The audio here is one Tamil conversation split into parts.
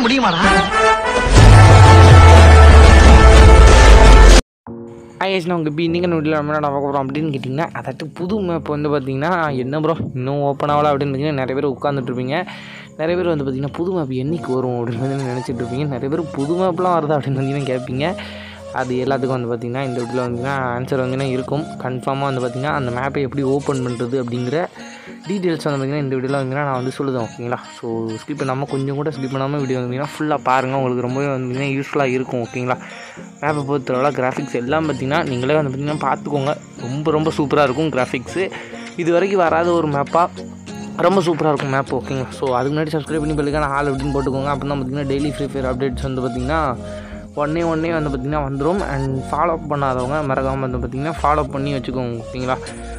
முடியுமாடா ஐஎஸ் நான் உங்கள் இப்போ இன்றைக்கி வீட்டில் நம்ம என்ன பார்க்க போகிறோம் அப்படின்னு கேட்டிங்கன்னா அதாட்டு புது மேப் வந்து பார்த்தீங்கன்னா என்ன ப்ரோ இன்னும் ஓப்பன் ஆகல அப்படின்னு பார்த்தீங்கன்னா நிறைய பேர் உட்காந்துட்டு இருப்பீங்க நிறைய பேர் வந்து பார்த்தீங்கன்னா புது மேப் என்னைக்கு வரும் அப்படின்னு வந்து நினச்சிட்டு இருப்பீங்க நிறைய பேர் புது மேப்லாம் வருதா அப்படின்னு பார்த்தீங்கன்னா கேட்பீங்க அது எல்லாத்துக்கும் வந்து பார்த்திங்கன்னா இந்த வீட்டில் வந்தீங்கன்னா ஆன்சர் வந்தீங்கன்னா இருக்கும் கன்ஃபார்மாக வந்து பார்த்திங்கன்னா அந்த மேப்பை எப்படி ஓப்பன் பண்ணுறது அப்படிங்கிற டீட்டெயில்ஸ் வந்து பார்த்திங்கன்னா இந்த வீடியோவில் வந்தீங்கன்னா நான் வந்து சொல்லுதேன் ஓகேங்களா ஸோ ஸ்கிப் பண்ணாமல் கொஞ்சம் கூட ஸ்கிப் பண்ணாமல் வீடியோ வந்தீங்கன்னா ஃபுல்லாக பாருங்கள் உங்களுக்கு ரொம்பவே வந்தீங்கன்னா யூஸ்ஃபுல்லாக இருக்கும் ஓகேங்களா மேப்பை பொறுத்தளவில் கிராஃபிக்ஸ் எல்லாம் பார்த்திங்கன்னா நீங்களே வந்து பார்த்திங்கன்னா பார்த்துக்கோங்க ரொம்ப ரொம்ப சூப்பராக இருக்கும் கிராஃபிக்ஸு இது வரைக்கும் வராத ஒரு மேப்பாக ரொம்ப சூப்பராக இருக்கும் மேப் ஓகேங்களா ஸோ அதுக்கு முன்னாடி சப்ஸ்கிரைப் பண்ணி பெல்லுக்கான ஆள் அப்படின்னு போட்டுக்கோங்க அப்போ தான் பார்த்தீங்கன்னா டெய்லி ஃப்ரீ ஃபயர் அப்டேட்ஸ் வந்து பார்த்திங்கன்னா உடனே உடனே வந்து பார்த்திங்கன்னா வந்துடும் அண்ட் ஃபாலோ பண்ணாதவங்க மறக்காமல் வந்து பார்த்திங்கன்னா ஃபாலோ பண்ணி வச்சுக்கோங்க ஓகேங்களா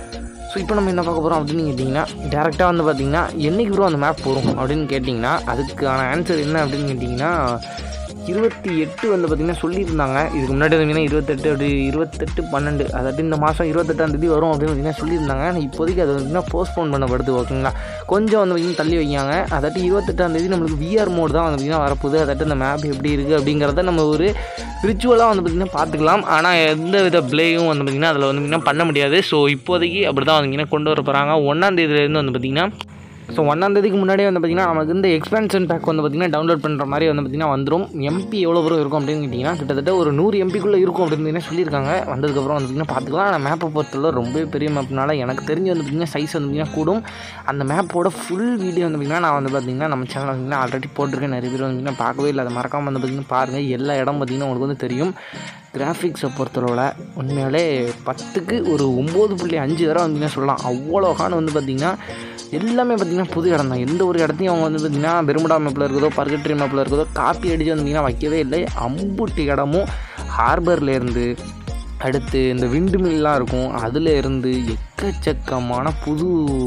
ஸோ இப்போ நம்ம என்ன பார்க்க போகிறோம் அப்படின்னு கேட்டிங்கன்னா டேரெக்டாக வந்து பார்த்திங்கன்னா என்றைக்கு ப்ரோ அந்த மேப் வரும் அப்படின்னு கேட்டிங்கன்னா அதுக்கான ஆன்சர் என்ன அப்படின்னு கேட்டிங்கன்னா இருபத்தி எட்டு வந்து பார்த்திங்கன்னா சொல்லியிருந்தாங்க இதுக்கு முன்னாடி வந்தீங்கன்னா இருபத்தெட்டு அப்படி இருபத்தெட்டு பன்னெண்டு அதாவது இந்த மாதம் இருபத்தெட்டாம் தேதி வரும் அப்படின்னு பார்த்தீங்கன்னா சொல்லியிருந்தாங்க ஆனால் இப்போதைக்கு அது வந்து போஸ்ட்போன் பண்ணப்படுது ஓகேங்களா கொஞ்சம் வந்து பார்த்திங்கன்னா தள்ளி வைக்காங்க அதாட்டி இருபத்தெட்டாம் தேதி நம்மளுக்கு விஆர் மோட் தான் வந்து பார்த்திங்கன்னா வரப்போகுது அதாட்டி அந்த மேப் எப்படி இருக்குது அப்படிங்கிறத நம்ம ஒரு விர்ச்சுவலாக வந்து பார்த்திங்கன்னா பார்த்துக்கலாம் ஆனால் எந்த வித ப்ளேயும் வந்து பார்த்திங்கன்னா அதில் வந்து பார்த்திங்கன்னா பண்ண முடியாது ஸோ இப்போதைக்கு அப்படி தான் வந்து கொண்டு வர போகிறாங்க ஒன்றாம் தேதியிலேருந்து வந்து பார்த்திங்கன்னா ஸோ ஒன்றாம் தேதிக்கு முன்னாடியே வந்து பார்த்திங்கன்னா நமக்கு இந்த எக்ஸ்பென்ஷன் பேக் வந்து பார்த்திங்கன்னா டவுன்லோட் பண்ணுற மாதிரி வந்து பார்த்திங்கன்னா வந்துடும் எம்பி எவ்வளோ தூரம் இருக்கும் அப்படின்னு கேட்டிங்கன்னா கிட்டத்தட்ட ஒரு நூறு எம்பிக்குள்ளே இருக்கும் அப்படின்னு பார்த்தீங்கன்னா சொல்லியிருக்காங்க வந்ததுக்கப்புறம் வந்து பார்த்திங்கன்னா பார்த்துக்கலாம் ஆனால் மேப்பை பொறுத்தவரை ரொம்பவே பெரிய மேப்னால எனக்கு தெரிஞ்சு வந்து பார்த்திங்கன்னா சைஸ் வந்து பார்த்திங்கன்னா கூடும் அந்த மேப்போட ஃபுல் வீடியோ வந்து பார்த்திங்கன்னா நான் வந்து பார்த்திங்கன்னா நம்ம சேனல் வந்து ஆல்ரெடி போட்டிருக்கேன் நிறைய பேர் வந்து பார்த்திங்கன்னா பார்க்கவே இல்லை அதை மறக்காமல் வந்து பார்த்திங்கன்னா பாருங்கள் எல்லா இடம் பார்த்திங்கன்னா உங்களுக்கு வந்து தெரியும் கிராஃபிக்ஸை பொறுத்தளவில் உண்மையாலே பத்துக்கு ஒரு ஒம்பது புள்ளி அஞ்சு வரை வந்தீங்கன்னா சொல்லலாம் அவ்வளோ கான் வந்து பார்த்திங்கன்னா எல்லாமே பார்த்திங்கன்னா புது இடம் தான் எந்த ஒரு இடத்தையும் அவங்க வந்து பார்த்திங்கன்னா பெருமுடா மேப்பில் இருக்குதோ பர்கட்ரி மேப்பில் இருக்குதோ காப்பி அடித்து வந்தீங்கன்னா வைக்கவே இல்லை அம்புட்டி இடமும் ஹார்பர்லேருந்து அடுத்து இந்த விண்டு மில்லாம் இருக்கும் அதில் இருந்து எக்கச்சக்கமான புது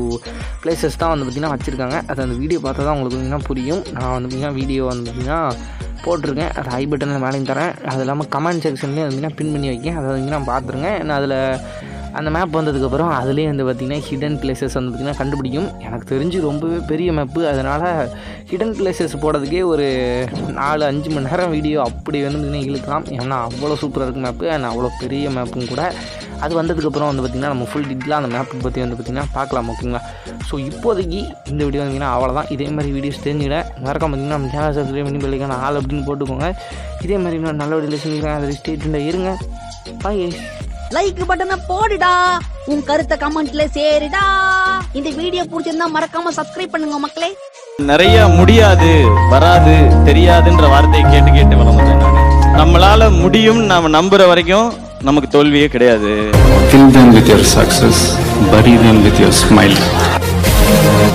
பிளேசஸ் தான் வந்து பார்த்திங்கன்னா வச்சுருக்காங்க அது அந்த வீடியோ பார்த்தா தான் உங்களுக்கு பார்த்திங்கன்னா புரியும் நான் வந்து பார்த்திங்கன்னா வீடியோ வந்து பார்த்திங்கன்னா போட்டிருக்கேன் அது ஐ பட்டனில் மேலேயும் தரேன் அது இல்லாமல் கமெண்ட் செக்ஷன்லேயும் வந்து பின் பண்ணி வைக்கேன் அதை வந்து நான் பார்த்துருங்க நான் அதில் அந்த மேப் வந்ததுக்கப்புறம் அதுலேயே வந்து பார்த்திங்கன்னா ஹிடன் பிளேசஸ் வந்து பார்த்திங்கன்னா கண்டுபிடிக்கும் எனக்கு தெரிஞ்சு ரொம்பவே பெரிய மேப்பு அதனால் ஹிடன் பிளேசஸ் போடுறதுக்கே ஒரு நாலு அஞ்சு மணி நேரம் வீடியோ அப்படி வந்து பார்த்திங்கன்னா இழுக்கலாம் ஏன்னா அவ்வளோ சூப்பராக இருக்குது மேப்பு அண்ட் அவ்வளோ பெரிய மேப்பும் கூட அது வந்ததுக்கப்புறம் வந்து பார்த்திங்கன்னா நம்ம ஃபுல் டீட்டெயிலாக அந்த மேப்பை பற்றி வந்து பார்த்திங்கன்னா பார்க்கலாம் ஓகேங்களா ஸோ இப்போதைக்கு இந்த வீடியோ வந்தீங்கன்னா அவ்வளோதான் இதே மாதிரி வீடியோஸ் தெரிஞ்சுக்கிட மறக்காம பார்த்திங்கன்னா நம்ம சேனல் சப்ஸ்கிரைப் பண்ணி பெல்லைக்கான ஆள் அப்படின்னு போட்டுக்கோங்க இதே மாதிரி இன்னும் நல்ல வீடியோ செஞ்சுக்கிறேன் அதை ஸ்டேட்டில் இருங்க பாய் லைக் பட்டனை போடுடா உன் கருத்தை கமெண்ட்ல சேருடா இந்த வீடியோ பிடிச்சிருந்தா மறக்காம சப்ஸ்கிரைப் பண்ணுங்க மக்களே நிறைய முடியாது வராது தெரியாதுன்ற வார்த்தையை கேட்டு கேட்டு வளர்ந்தேன் நான் நம்மளால முடியும் நாம நம்புற வரைக்கும் நமக்கு தோல்வியே கிடையாது Kill them with your success, bury them with your smile.